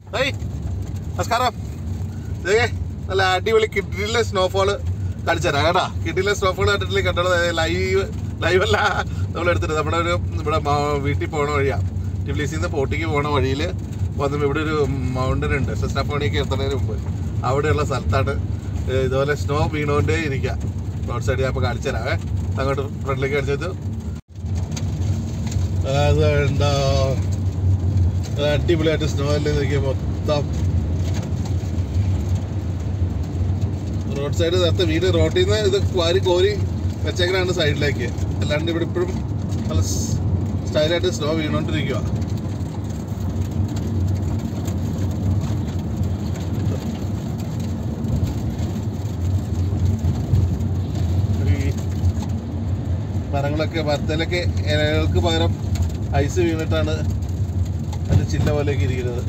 ഏയ് നമസ്കാരം ദേ നല്ല അടിപൊളി കിഡിലെ സ്നോഫോള് കാണിച്ചു തരാം കേട്ടാ കിഡിലെ സ്നോഫോൾ കണ്ടിട്ടില്ല കണ്ടത് ലൈവ് ലൈവ് അല്ല നമ്മൾ എടുത്തിട്ട് നമ്മുടെ ഒരു ഇവിടെ മ- വീട്ടിൽ പോണ വഴിയാ ടിബ്ലീസിൽ നിന്ന് പോട്ടിക്ക് പോണ വഴിയിൽ വന്ന് ഇവിടെ ഒരു മൗണ്ടൻ ഉണ്ട് സെസ്റ്റാഫോണിയൊക്കെ എത്തുന്നതിന് മുമ്പ് അവിടെയുള്ള സ്ഥലത്താണ് ഏ, ഇതുപോലെ സ്നോ വീണുകൊണ്ടേ ഇരിക്കുക റോഡ് സൈഡിൽ അപ്പോൾ കാണിച്ചു തരാവേ അങ്ങോട്ട് ഫ്രണ്ടിലേക്ക് കാണിച്ചത് അത് എന്താ അത് അടിപൊളിയായിട്ട് സ്നോ അല്ലേ നോക്കിയ മൊത്തം റോഡ് സൈഡ് നേരത്തെ വീട് റോട്ടിൽ നിന്ന് ഇത് വാരി കോരി വെച്ചേക്കനാണ് സൈഡിലേക്ക് അല്ലാണ്ട് ഇവിടെ ഇപ്പോഴും നല്ല സ്റ്റൈലായിട്ട് സ്നോ വീണോണ്ടിരിക്കുക ഈ മരങ്ങളൊക്കെ മരത്തിലൊക്കെ ഇലകൾക്ക് പകരം ഐസ് വീണിട്ടാണ് അത് ചില്ല പോലെയൊക്കെ ഇരിക്കുന്നത്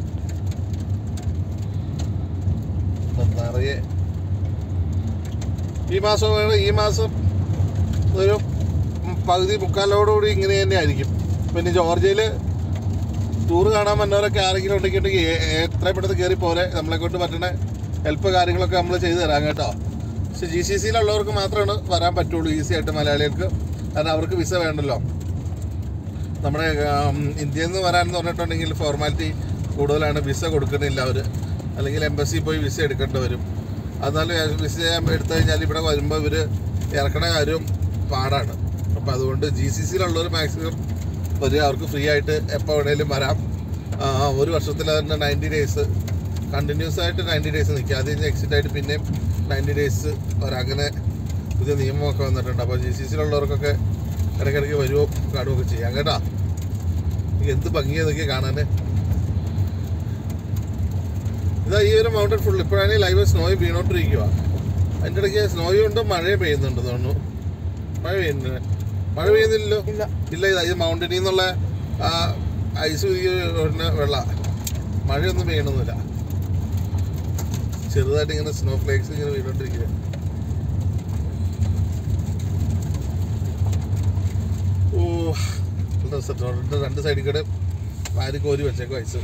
നിറയെ ഈ മാസം വേണം ഈ മാസം ഒരു പകുതി മുക്കാലോടുകൂടി ഇങ്ങനെ തന്നെ ആയിരിക്കും പിന്നെ ജോർജിയയിൽ ടൂർ കാണാൻ വന്നവരൊക്കെ ആരെങ്കിലും ഉണ്ടെങ്കിൽ ഏ- എത്രയും പെട്ടെന്ന് കയറി പോലെ നമ്മളെ കൊണ്ട് പറ്റണ ഹെൽപ്പ് കാര്യങ്ങളൊക്കെ നമ്മൾ ചെയ്തു തരാം കേട്ടോ പക്ഷെ ജി സി സിയിലുള്ളവർക്ക് മാത്രമാണ് വരാൻ പറ്റുള്ളൂ ഈസി ആയിട്ട് മലയാളികൾക്ക് കാരണം അവർക്ക് വിസ വേണ്ടല്ലോ നമ്മുടെ ആം, ഇന്ത്യയിൽ നിന്ന് വരാൻ എന്ന് പറഞ്ഞിട്ടുണ്ടെങ്കിൽ ഫോർമാലിറ്റി കൂടുതലാണ് വിസ കൊടുക്കുന്നില്ല അവർ അല്ലെങ്കിൽ എംബസി പോയി വിസ എടുക്കേണ്ടി വരും എന്നാലും വിസ എടുത്തു കഴിഞ്ഞാൽ ഇവിടെ വരുമ്പോൾ ഇവർ ഇറക്കണ കാര്യം പാടാണ് അപ്പോൾ അതുകൊണ്ട് ജി സി സിയിലുള്ളവർ മാക്സിമം വരിക അവർക്ക് ഫ്രീ ആയിട്ട് എപ്പോൾ വേണേലും വരാം ആ, ഒരു വർഷത്തിൽ തന്നെ നയൻറ്റി ഡേയ്സ് കണ്ടിന്യൂസ് ആയിട്ട് നയൻറ്റി ഡേയ്സ് നിൽക്കുക അത് കഴിഞ്ഞ് എക്സിറ്റ് ആയിട്ട് പിന്നെയും നയൻറ്റി ഡേയ്സ് വരാം അങ്ങനെ പുതിയ നിയമമൊക്കെ വന്നിട്ടുണ്ട് അപ്പോൾ ജി സി സിയിലുള്ളവർക്കൊക്കെ ഇടയ്ക്കിടയ്ക്ക് വരുമോ കാണുകയൊക്കെ ചെയ്യാം കേട്ടാ ഇത് എന്ത് ഭംഗിയാ നോക്കി കാണാൻ ഇതാ ഈ ഒരു മൗണ്ടൻ ഫുൾ ഇപ്പോഴാണ് ലൈവ് സ്നോയി വീണോണ്ടിരിക്കുക അതിൻ്റെ ഇടയ്ക്ക് സ്നോയും ഉണ്ട് മഴയും പെയ്യുന്നുണ്ട് തോന്നുന്നു മഴ പെയ്യുന്നില്ല മഴ പെയ്യുന്നില്ലല്ലോ ഇല്ല ഇല്ല ഇതാ ഈ മൗണ്ടനിൽ നിന്നുള്ള ആ ഐസ് ഉരുന്ന വെള്ള മഴയൊന്നും പെയ്യണമെന്നില്ല ചെറുതായിട്ട് ഇങ്ങനെ സ്നോ ഫ്ലേക്സ് ഇങ്ങനെ വീണോണ്ടിരിക്കുക ഓ നല്ല രസം. റോഡിന്റെ രണ്ട് സൈഡിൽ കൂടെ വാരി കോരി വെച്ചേക്കും ഐസ്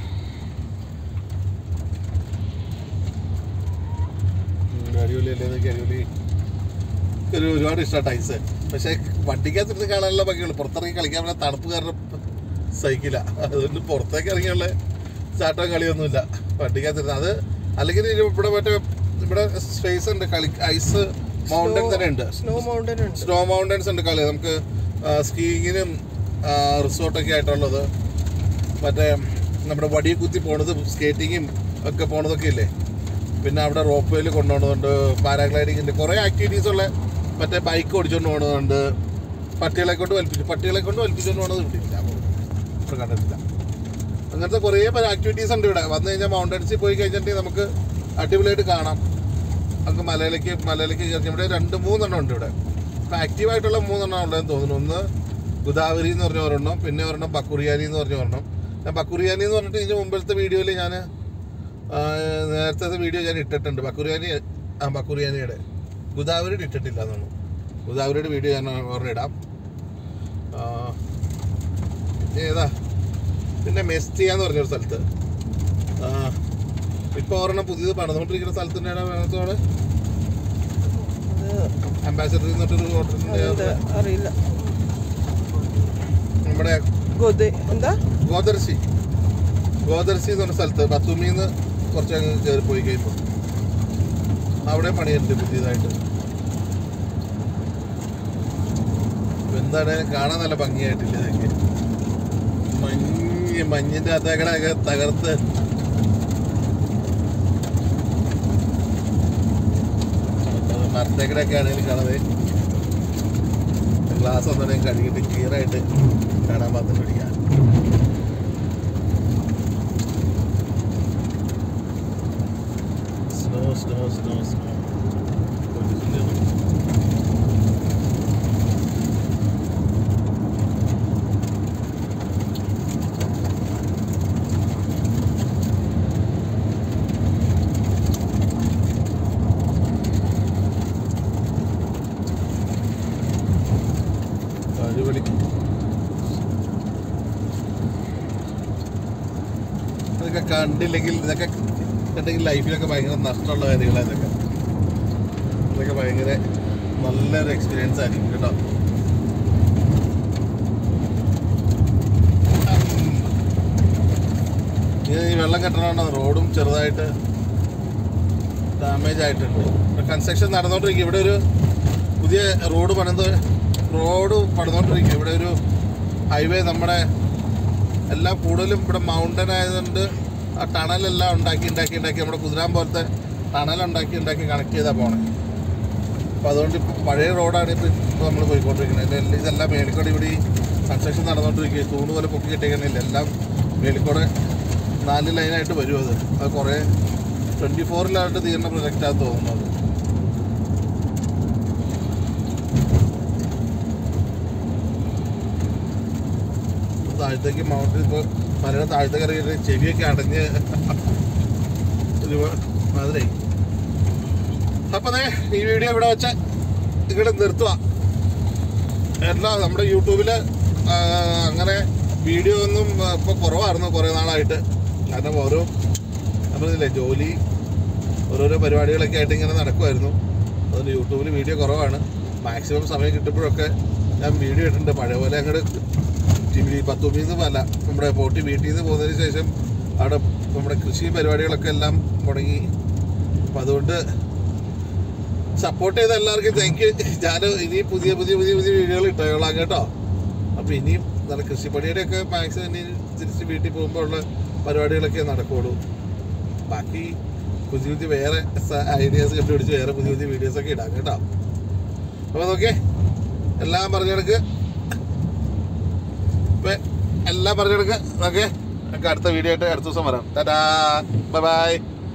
ഉം, അടിപൊളിയല്ലേ ഇതൊക്കെ അടിപൊളി ഒരു ഒരുപാട് ഇഷ്ടമാണ് ഐസ് പക്ഷേ വണ്ടിക്കകത്തിരുന്ന് കാണാനുള്ള ഭംഗിയുള്ളൂ പുറത്തിറങ്ങി കളിക്കാൻ പറ്റുന്ന തണുപ്പ് കാരണം സഹിക്കില്ല അതുകൊണ്ട് പുറത്തേക്ക് ഇറങ്ങിയുള്ള ചാട്ടം കളിയൊന്നുമില്ല വണ്ടിക്കകത്തിരുന്ന് അത് അല്ലെങ്കിൽ ഇത് ഇവിടെ മറ്റേ ഇവിടെ സ്പേസ് ഉണ്ട് കളി ഐസ് മൗണ്ടൻ തന്നെ ഉണ്ട് സ്നോ മൗണ്ടൻ ഉണ്ട് സ്നോ മൗണ്ടൻസ് ഉണ്ട് കളി നമുക്ക് സ്കീയിങ്ങിനും റിസോർട്ടൊക്കെ ആയിട്ടുള്ളത് മറ്റേ നമ്മുടെ വടി കുത്തി പോണത് സ്കേറ്റിങ്ങും ഒക്കെ പോണതൊക്കെ ഇല്ലേ പിന്നെ അവിടെ റോപ്പ് വേയിൽ കൊണ്ടുപോകുന്നുണ്ട് പാരാഗ്ലൈഡിങ്ങിൻ്റെ കുറേ ആക്ടിവിറ്റീസ് ഉള്ള മറ്റേ ബൈക്ക് ഓടിച്ചുകൊണ്ട് പോകുന്നുണ്ട് പട്ടികളെ കൊണ്ട് വലിപ്പിച്ചു പട്ടികളെ കൊണ്ട് വലിപ്പിച്ചുകൊണ്ട് പോകണത് കിട്ടിയില്ല ഇവിടെ കണ്ടിട്ടില്ല അങ്ങനത്തെ കുറേ പല ആക്ടിവിറ്റീസ് ഉണ്ട് ഇവിടെ വന്നു കഴിഞ്ഞാൽ മൗണ്ടൻസിൽ പോയി കഴിഞ്ഞിട്ടുണ്ടെങ്കിൽ നമുക്ക് അടിപൊളിയായിട്ട് കാണാം നമുക്ക് മലയിലേക്ക് മലയിലേക്ക് കയറി ഇവിടെ രണ്ട് മൂന്നെണ്ണം ഉണ്ട് ഇവിടെ ഇപ്പം ആക്റ്റീവായിട്ടുള്ള മൂന്നെണ്ണം ഉള്ളതെന്ന് തോന്നുന്നു ഒന്ന് ഗുദാവരി എന്ന് പറഞ്ഞ ഒരെണ്ണം പിന്നെ ഒരെണ്ണം ബക്കുറിയാനി എന്ന് പറഞ്ഞ ഒരെണ്ണം ഞാൻ ബക്കുറിയാനി എന്ന് പറഞ്ഞിട്ട് ഇതിന് മുമ്പിലത്തെ വീഡിയോയിൽ ഞാൻ നേരത്തെ വീഡിയോ ഞാൻ ഇട്ടിട്ടുണ്ട് ബക്കുറിയാനി ആ ബക്കുറിയാനിയുടെ ഗുദാവരിയുടെ ഇട്ടിട്ടില്ല എന്നാണ് ഗുദാവരിയുടെ വീഡിയോ ഞാൻ ഒരെണ്ണം ഇടാം ആ, പിന്നെ ഏതാ പിന്നെ മെസ്റ്റിയ എന്ന് പറഞ്ഞൊരു സ്ഥലത്ത് ആ, ഇപ്പൊ ഒരെണ്ണം പുതിയത് പണിതുകൊണ്ടിരിക്കുന്ന സ്ഥലത്ത് തന്നെയാണ് അവിടെ അത് അംബാസിഡർ എന്നിട്ടൊരു ഹോട്ടലിന്റെ അതെന്താ അറിയില്ല നമ്മുടെ ഗോദെ എന്താ ഗോദർശി ഗോദർശി എന്ന് പറഞ്ഞ സ്ഥലത്ത് ബത്തുമിന്ന് കുറച്ച് അങ്ങ് കയറി പോയി കഴിയുമ്പോൾ അവിടെ പണിയുണ്ട് പുതിയതായിട്ട് ഇപ്പൊ എന്താണ് കാണാൻ നല്ല ഭംഗിയായിട്ടില്ല ഇതൊക്കെ മഞ്ഞ് മഞ്ഞിന്റെ അകത്തേക്കടൊക്കെ തകർത്ത് അത് മരത്തേക്കടൊക്കെ ആണെങ്കിലും കാണാതെ ഗ്ലാസ് ഒന്നും കഴുകിയിട്ട് ക്ലിയർ ആയിട്ട് കാണാൻ പാത്രം പിടിക്കാം സ്നോ സ്നോ സ്നോ സ്നോ അടിപൊളി ഇതൊക്കെ കണ്ടില്ലെങ്കിൽ ഇതൊക്കെ കണ്ടെങ്കിൽ ലൈഫിലൊക്കെ ഭയങ്കര നഷ്ടമുള്ള കാര്യങ്ങളാണ് ഇതൊക്കെ ഇതൊക്കെ ഭയങ്കര നല്ലൊരു എക്സ്പീരിയൻസ് ആയിരിക്കും കേട്ടോ ഇത് ഈ വെള്ളം കെട്ടണോണ്ട് റോഡും ചെറുതായിട്ട് ഡാമേജ് ആയിട്ടുണ്ട് കൺസ്ട്രക്ഷൻ നടന്നുകൊണ്ടിരിക്കും ഇവിടെ ഒരു പുതിയ റോഡ് പണിത് റോഡ് പണിതുകൊണ്ടിരിക്കും ഇവിടെ ഒരു ഹൈവേ നമ്മുടെ എല്ലാം കൂടുതലും ഇവിടെ മൗണ്ടൻ ആയതുകൊണ്ട് ആ ടണലെല്ലാം ഉണ്ടാക്കി ഉണ്ടാക്കി ഉണ്ടാക്കി നമ്മുടെ കുതിരാൻ പോലത്തെ ടണൽ ഉണ്ടാക്കി ഉണ്ടാക്കി കണക്ട് ചെയ്താൽ പോണേ അപ്പോൾ അതുകൊണ്ട് ഇപ്പോൾ പഴയ റോഡാണ് ഇപ്പോൾ ഇപ്പോൾ നമ്മൾ പോയിക്കൊണ്ടിരിക്കുന്നത് ഇതെല്ലാം ഇതെല്ലാം മേലിക്കോട് ഇവിടെ ഈ കൺസ്ട്രക്ഷൻ നടന്നുകൊണ്ടിരിക്കുക തൂണ് പോലെ പൊക്കി കിട്ടിയിരിക്കുന്നില്ല എല്ലാം മേലിക്കോടെ നാല് ലൈനായിട്ട് വരും അത് അത് കുറേ ട്വൻറ്റി ഫോറിലായിട്ട് തീർന്ന പ്രൊജക്റ്റാണ് തോന്നുന്നത് ഇപ്പൊ താഴത്തേക്ക് മൗണ്ടിൽ ഇപ്പോൾ മലയുടെ താഴത്തേക്ക് ഇറങ്ങിയിട്ട് ചെവിയൊക്കെ അടഞ്ഞ് ഒരു മാതിരി അപ്പൊ ദേ ഈ വീഡിയോ ഇവിടെ വെച്ച് ഇവിടെ നിർത്തുക എല്ലാം നമ്മുടെ യൂട്യൂബില് ആ, അങ്ങനെ വീഡിയോ ഒന്നും ആ, ഇപ്പൊ കുറവായിരുന്നു കുറേ നാളായിട്ട് കാരണം ഓരോ നമ്മളില്ലേ ജോലി ഓരോരോ പരിപാടികളൊക്കെ ആയിട്ട് ഇങ്ങനെ നടക്കുമായിരുന്നു അതുകൊണ്ട് യൂട്യൂബിൽ വീഡിയോ കുറവാണ് മാക്സിമം സമയം കിട്ടുമ്പോഴൊക്കെ ഞാൻ വീഡിയോ ഇട്ടിട്ടുണ്ട് പഴയ പോലെ അങ്ങോട്ട് ടി വി പത്തുമ്പിൽ നിന്ന് അല്ല നമ്മുടെ പോട്ടി വീട്ടിൽ നിന്ന് പോകുന്നതിന് ശേഷം അവിടെ നമ്മുടെ കൃഷി പരിപാടികളൊക്കെ എല്ലാം മുടങ്ങി അപ്പം അതുകൊണ്ട് സപ്പോർട്ട് ചെയ്ത എല്ലാവർക്കും താങ്ക് യു ഞാൻ ഇനി പുതിയ പുതിയ പുതിയ പുതിയ വീഡിയോകൾ ഇട്ടോളാം കേട്ടോ അപ്പോൾ ഇനിയും നല്ല കൃഷിപ്പണിയുടെയൊക്കെ മാക്സിമം ഇനി തിരിച്ച് വീട്ടിൽ പോകുമ്പോൾ ഉള്ള പരിപാടികളൊക്കെ നടക്കുകയുള്ളൂ ബാക്കി പുതിയ പുതിയ വേറെ ഐഡിയാസ് കണ്ടുപിടിച്ച് വേറെ പുതിയ പുതിയ വീഡിയോസ് ഒക്കെ ഇടാം കേട്ടോ അപ്പോൾ നോക്കിയേ എല്ലാം പറഞ്ഞെടുക്ക് ഇപ്പം എല്ലാം പറഞ്ഞെടുക്ക് ഓക്കെ നമുക്ക് അടുത്ത വീഡിയോ ആയിട്ട് അടുത്ത ദിവസം വരാം ടാറ്റാ ബൈ ബൈ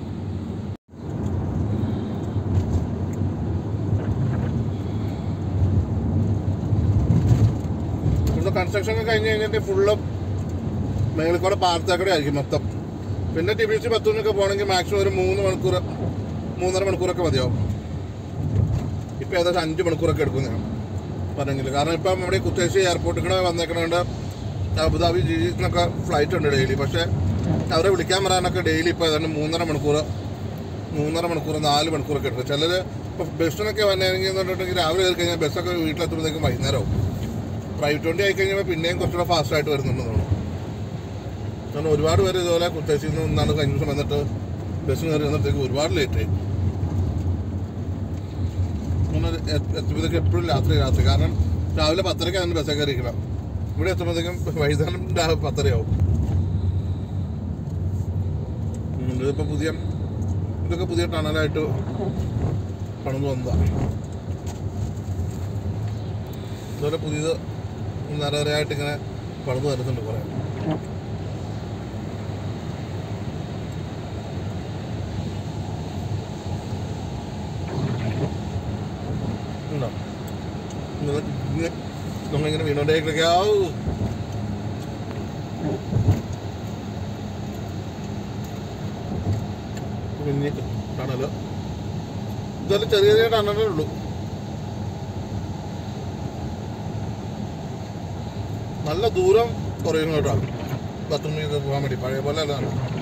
ഇവിടുത്തെ കൺസ്ട്രക്ഷൻ ഒക്കെ കഴിഞ്ഞ് കഴിഞ്ഞിട്ട് ഫുള്ള് മേളിൽ കൂടെ പാർത്താക്കടെ ആയിരിക്കും മൊത്തം പിന്നെ ടി ബി സി പത്തൂന്നൊക്കെ പോകണമെങ്കിൽ മാക്സിമം ഒരു മൂന്ന് മണിക്കൂർ മൂന്നര മണിക്കൂറൊക്കെ മതിയാവും ഇപ്പം ഏകദേശം അഞ്ച് മണിക്കൂറൊക്കെ എടുക്കും ഞാൻ പറഞ്ഞെങ്കിൽ കാരണം ഇപ്പം നമ്മുടെ ഈ കുത്തേശ്ശി എയർപോർട്ടിൽ കൂടെ വന്നേക്കണോണ്ട് അബുദാബി ജിന്നൊക്കെ ഫ്ലൈറ്റ് ഉണ്ട് ഡെയിലി പക്ഷേ അവരെ വിളിക്കാൻ വരാനൊക്കെ ഡെയിലി ഇപ്പോൾ ഏതാണ്ട് മൂന്നര മണിക്കൂർ മൂന്നര മണിക്കൂർ നാല് മണിക്കൂറൊക്കെ എടുക്കും ചിലർ ഇപ്പോൾ ബസ്സിനൊക്കെ വന്നെങ്കിൽ എന്നുണ്ടെങ്കിൽ രാവിലെ കയറി കഴിഞ്ഞാൽ ബസ്സൊക്കെ വീട്ടിലെത്തുമ്പോഴത്തേക്കും വൈകുന്നേരവും പ്രൈവറ്റ് വണ്ടി ആയി കഴിഞ്ഞാൽ പിന്നെയും കുറച്ചുകൂടെ ഫാസ്റ്റ് ആയിട്ട് വരുന്നുണ്ടെന്ന് തോന്നുന്നു കാരണം ഒരുപാട് പേര് ഇതുപോലെ കുത്തേശ്ശിയിൽ നിന്ന് നിന്നാണ് കഴിഞ്ഞ ദിവസം വന്നിട്ട് ബസ് കയറി വന്നപ്പോഴത്തേക്ക് ഒരുപാട് ലേറ്റ് ആയി അങ്ങനെ എ- എത്തുമ്പോഴത്തേക്ക് എപ്പോഴും രാത്രി രാത്രി കാരണം രാവിലെ പത്തരയ്ക്കാണ് ബസ്സൊക്കെ കയറിയിരിക്കണം ഇവിടെ എത്തുമ്പോഴത്തേക്കും വൈകുന്നേരം രാ- പത്തരയാവും ഉം, ഇതിപ്പോ പുതിയ ഇതൊക്കെ പുതിയ ടണലായിട്ട് പണിത് വന്നതാണ് ഇതുപോലെ പുതിയത് നിരനിരയായിട്ട് ഇങ്ങനെ പണിത് വരുന്നുണ്ട് കുറേ ഉണ്ടോ ഇങ്ങനെ- ഇങ്ങനെ നമ്മളിങ്ങനെ വീണോണ്ടേക്കൊക്കെ ആവൂ കുഞ്ഞ് ടണല് ഇതുപോലെ ചെറിയ ചെറിയ ടണലേ ഉള്ളൂ നല്ല ദൂരം കുറയുന്നു കേട്ടോ പത്ത് മണിയൊക്കെ പോകാൻ വേണ്ടി പഴയ പോലെ അല്ല